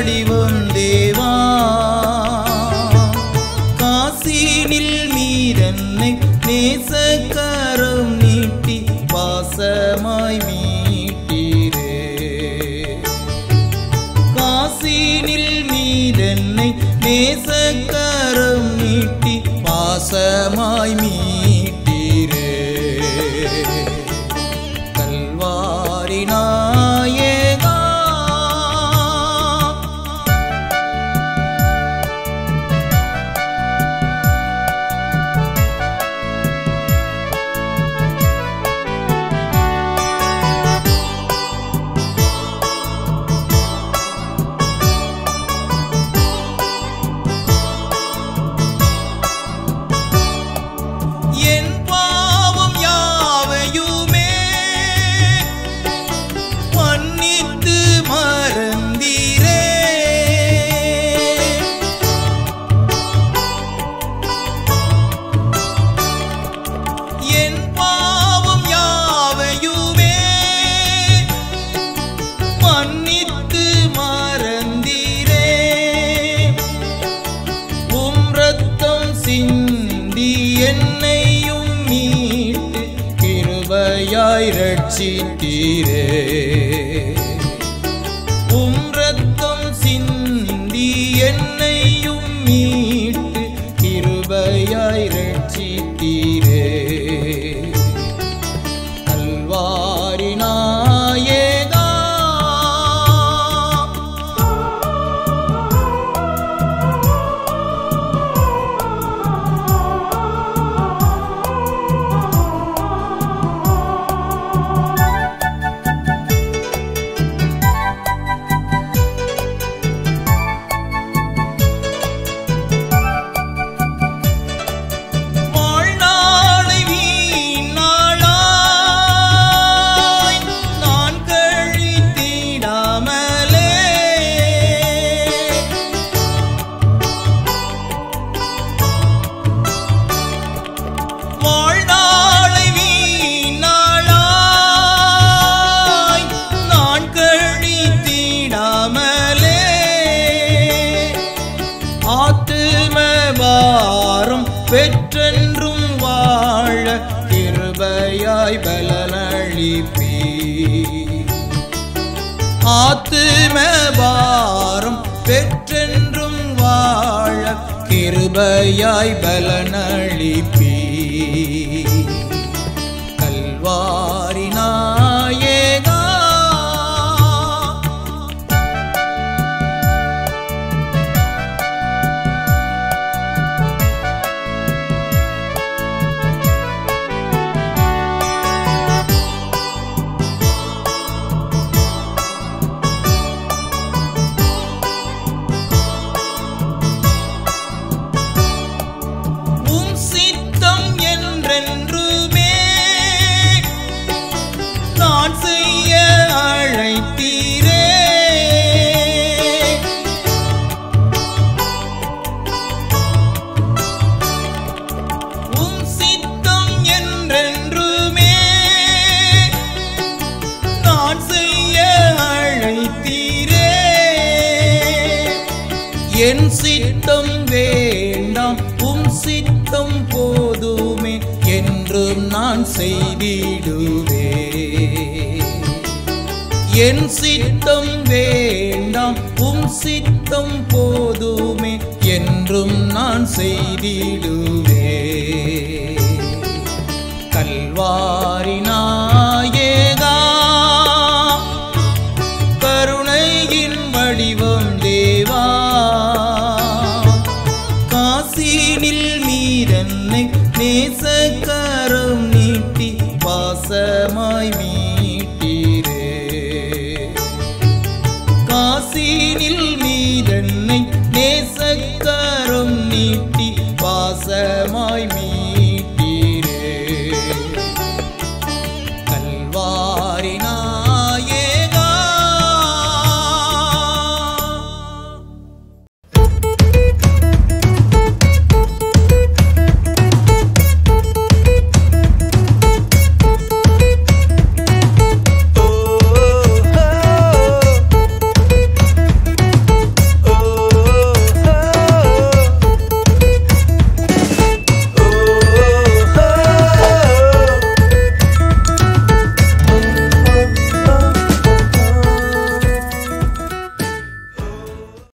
வடிவம் தேவா காசினில் மீதன்னை நேசக்கரம் நீட்டி பாசமாய் மீட்டீரே காசினில் மீதன்னை நேசக்கரம் நீட்டி பாசமாய் மீட்டீரே கல்வாரி நாயகா என் பாவம் யாவையுமே மன்னித்து மறந்தீரே என் பாவம் யாவையுமே மன்னித்து மறந்தீரே உம் ரத்தம் சிந்தி என்னையும் மீட்டு கிருபையாய் ரட்சித்தீரே உம் ரத்தம் சிந்தி என்னையும் மீட்டு கிருபையாய் ரட்சித்தீரே கல்வாரி நாயகா வாழ்நாளை வீணாளாய் நான் கழித்திடாமலே வாழ்நாளை வீணாளாய் நான் கழித்திடாமலே ஆத்தும வாரம் பெற்றென்றும் வாழ கிருபையாய் பலனளிப்பீ ஆத்தும வாரம் பெற்றென்றும் வாழ கிருபையாய் பலனளிப்பீ கல்வாரி நாயகா உம் சித்தம் என்றென்றுமே நான் செய்ய அழைத்தீரே உம் சித்தம் என்றென்றுமே நான் செய்ய அழைத்தீரே என் சித்தம் வேண்டாம் உம் சித்தம் போதுமே என்றும் நான் செய்திடுவே என் சித்தம் வேண்டாம் உம் சித்தம் போதுமே என்றும் நான் செய்திடுவே கல்வாரி நாயகா கருணையின் வடிவம் தேவா காசினில் மீதன்னை நேசக்கரம் நீட்டி பாசமாய் மீட்டீரே காசினில் மீதன்னை நேசக்கரம் நீட்டி